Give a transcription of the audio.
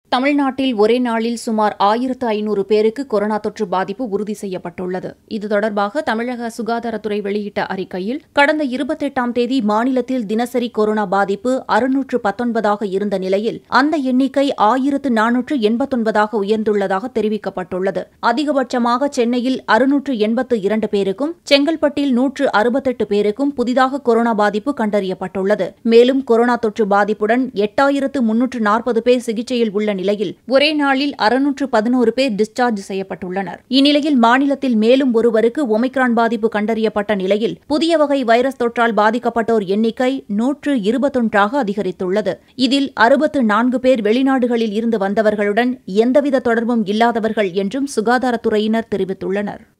தமிழ்நாட்டில் ஒரே நாளில் சுமார் ஆயிரத்து ஐநூறு பேருக்கு கொரோனா தொற்று பாதிப்பு உறுதி செய்யப்பட்டுள்ளது இது தொடர்பாக தமிழக சுகாதாரத்துறை வெளியிட்ட அறிக்கையில் கடந்த இருபத்தெட்டாம் தேதி மாநிலத்தில் தினசரி கொரோனா பாதிப்பு அறுநூற்று பத்தொன்பதாக இருந்த நிலையில் அந்த எண்ணிக்கை ஆயிரத்து நானூற்று எண்பத்தொன்பதாக உயர்ந்துள்ளதாக தெரிவிக்கப்பட்டுள்ளது அதிகபட்சமாக சென்னையில் அறுநூற்று எண்பத்து இரண்டு பேருக்கும் செங்கல்பட்டில் நூற்று அறுபத்தெட்டு பேருக்கும் புதிதாக கொரோனா பாதிப்பு கண்டறியப்பட்டுள்ளது மேலும் கொரோனா தொற்று பாதிப்புடன் எட்டாயிரத்து முன்னூற்று நாற்பது பேர் சிகிச்சையில் உள்ள நிலையில் ஒரே நாளில் அறுநூற்று பதினோரு பேர் டிஸ்சார்ஜ் செய்யப்பட்டுள்ளனர் இந்நிலையில் மாநிலத்தில் மேலும் ஒருவருக்கு ஒமைக்ரான் பாதிப்பு கண்டறியப்பட்ட நிலையில் புதிய வகை வைரஸ் தொற்றால் பாதிக்கப்பட்டோர் எண்ணிக்கை நூற்று இருபத்தொன்றாக அதிகரித்துள்ளது இதில் அறுபத்து நான்கு பேர் வெளிநாடுகளில் இருந்து வந்தவர்களுடன் எந்தவித தொடர்பும் இல்லாதவர்கள் என்றும் சுகாதாரத்துறையினர் தெரிவித்துள்ளனர்